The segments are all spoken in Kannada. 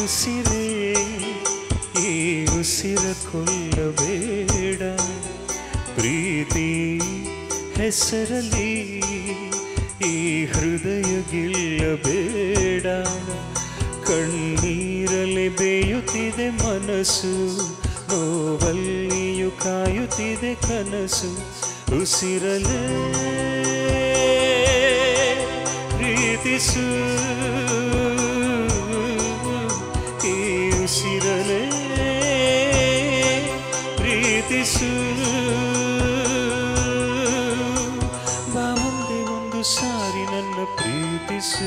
ಉಸಿರೇ ಈ ಉಸಿರ ಕೊಲ್ಲಬೇಡ ಪ್ರೀತಿ ಹೆಸರಲಿ ಈ ಹೃದಯ ಗೆಲ್ಲಬೇಡ ಕಣ್ಣೀರಲಿ ಬೇಯುತ್ತಿದೆ ಮನಸ್ಸು ನೋವಲ್ಲಿಯೂ ಕಾಯುತ್ತಿದೆ ಕನಸು ಉಸಿರಲೇ ಪ್ರೀತಿಸು ಈ ಉಸಿರಲೇ ಪ್ರೀತಿಸು ಬಾ ಮುಂದೆ ಒಂದು ಸಾರಿ ನನ್ನ ಪ್ರೀತಿಸು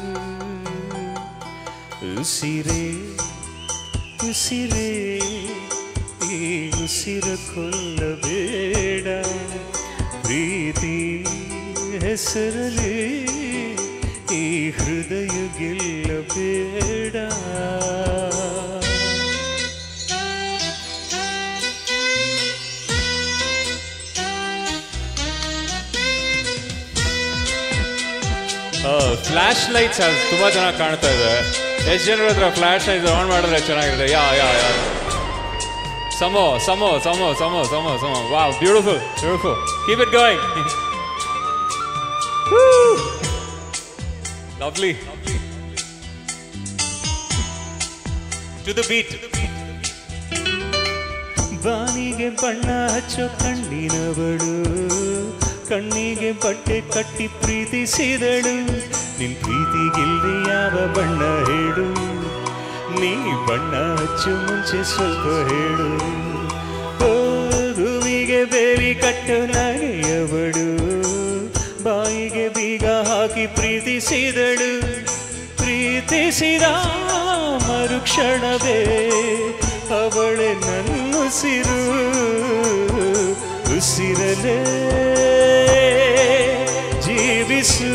ಉಸಿರೇ ಉಸಿರೇ ಈ ಉಸಿರ ಕೊಲ್ಲಬೇಡ ಪ್ರೀತಿ ಹೆಸರಲಿ ಈ ಹೃದಯ ಗೆಲ್ಲಬೇಡ ಫ್ಲಾಶ್ ಲೈಟ್ಸ್ ಅದು ತುಂಬಾ ಚೆನ್ನಾಗಿ ಕಾಣ್ತಾ ಇದೆ ಎಷ್ಟು ಜನರ ಹತ್ರ ಫ್ಲಾಶ್ ಲೈಟ್ಸ್ ಆನ್ ಮಾಡಿದ್ರೆ ಚೆನ್ನಾಗಿರುತ್ತೆ ಯಾ ಯಾ ಯಾ ಸಮೋ ಸಮೋ ಸಮೋ ಸಮೋ ಸಮೋ ಸಮೋ ವಾ beautiful beautiful keep it going lovely to the beat ಬಾನಿಗೆ ಬಣ್ಣ ಹಚ್ಚೋ ಕಣ್ಣಿನವಳು ಕಣ್ಣಿಗೆ ಬಟ್ಟೆ ಕಟ್ಟಿ ಪ್ರೀತಿಸಿದಳು ನಿನ್ ಪ್ರೀತಿಗಿಲ್ದೆ ಯಾವ ಬಣ್ಣ ಹೇಳು ನೀ ಬಣ್ಣ ಹಚ್ಚು ಮುಂಚೆ ಸ್ವಲ್ಪ ಹೇಳು ಓ, ಹೂವಿಗೆ ಬೇರಿ ಕಟ್ಟು ನಗೆಯವಳು ಬಾಯಿಗೆ ಬೀಗ ಹಾಕಿ ಪ್ರೀತಿಸಿದಳು ಪ್ರೀತಿಸಿದ ಮರುಕ್ಷಣವೇ ಅವಳೆ ನನ್ನುಸಿರು ಉಸಿರಲೇ ಜೀವಿಸು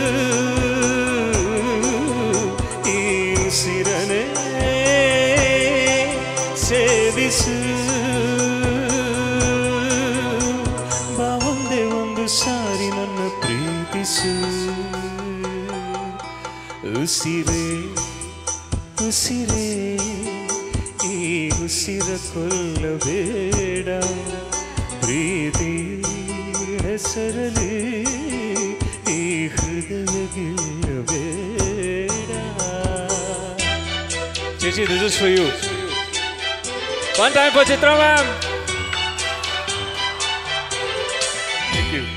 ಈ ಉಸಿರನೇ ಸೇವಿಸು ಬಾ ಒಂದೇ ಒಂದು ಸಾರಿ ನನ್ನ ಪ್ರೀತಿಸು ಉಸಿರೇ ಉಸಿರೇ ಈ ಉಸಿರ ಕೊಲ್ಲಬೇಡ ಪ್ರೀತಿ ಹೆಸರಲಿ ಈ ಹೃದಯ ಗೆಲ್ಲಬೇಡ Chichi, this is for you. One time for Chitra ma'am. Thank you.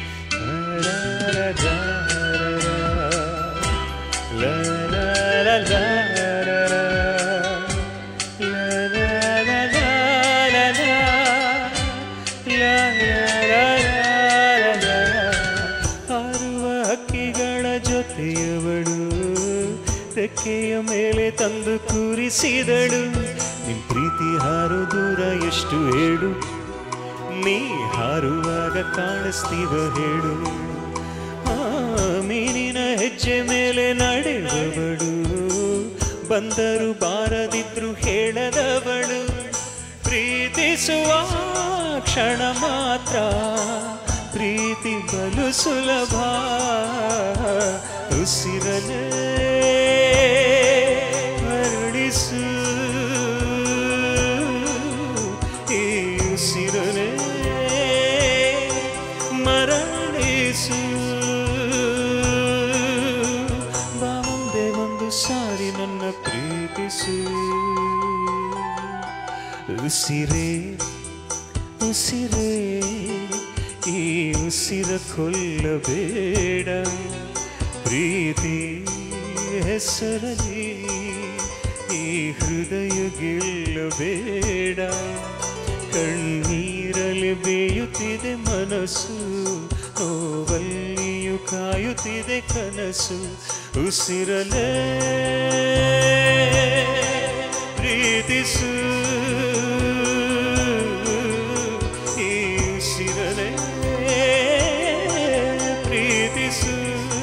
ಹಾರುವ ಹಕ್ಕಿಗಳ ಜೊತೆಯವಳು ರೆಕ್ಕೆಯ ಮೇಲೆ ತಂದು ಕೂರಿಸಿದಳು ನಿನ್ ಪ್ರೀತಿ ಹಾರು ದೂರ ಎಷ್ಟು ಹೇಳು ನೀ ಹಾರುವಾಗ ಕಾಣಿಸ್ತೀವ ಹೇಳು ಆ ಮೀನಿನ ಹೆಜ್ಜೆ ಮೇಲೆ ನಡೆಯುವವಳು ಬಂದರು ಬಾರದಿದ್ರು ಹೇಳದವಳು ಪ್ರೀತಿಸುವ ಕ್ಷಣ ಮಾತ್ರ ಪ್ರೀತಿ ಬಲು ಸುಲಭ ಉಸಿರಲೇ ಹರಡಿಸು ಈ ಉಸಿರಲೇ ಮರಳಿಸು ಬಾ ಒಂದೇ ಒಂದು ಸಾರಿ ನನ್ನ ಪ್ರೀತಿಸು ಉಸಿರೇ ಉಸಿರೇ ಈ ಉಸಿರ ಕೊಲ್ಲಬೇಡ ಪ್ರೀತಿ ಹೆಸರಲಿ ಈ ಹೃದಯ ಗೆಲ್ಲಬೇಡ ಕಣ್ಣೀರಲಿ ಬೇಯುತ್ತಿದೆ ಮನಸ್ಸು ನೋವಲ್ಲಿಯೂ ಕಾಯುತ್ತಿದೆ ಕನಸು ಉಸಿರಲೇ ಪ್ರೀತಿಸು ಈ ಉಸಿರಲೇ ಪ್ರೀತಿಸು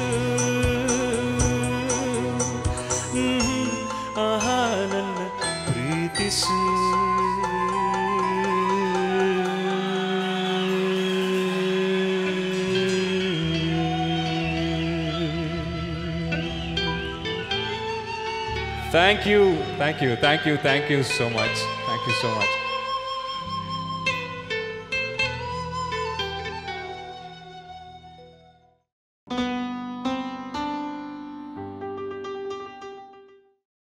ಹ್ಮ್, ಆಹಾ ನನ್ನ ಪ್ರೀತಿಸು thank you thank you thank you thank you so much thank you so much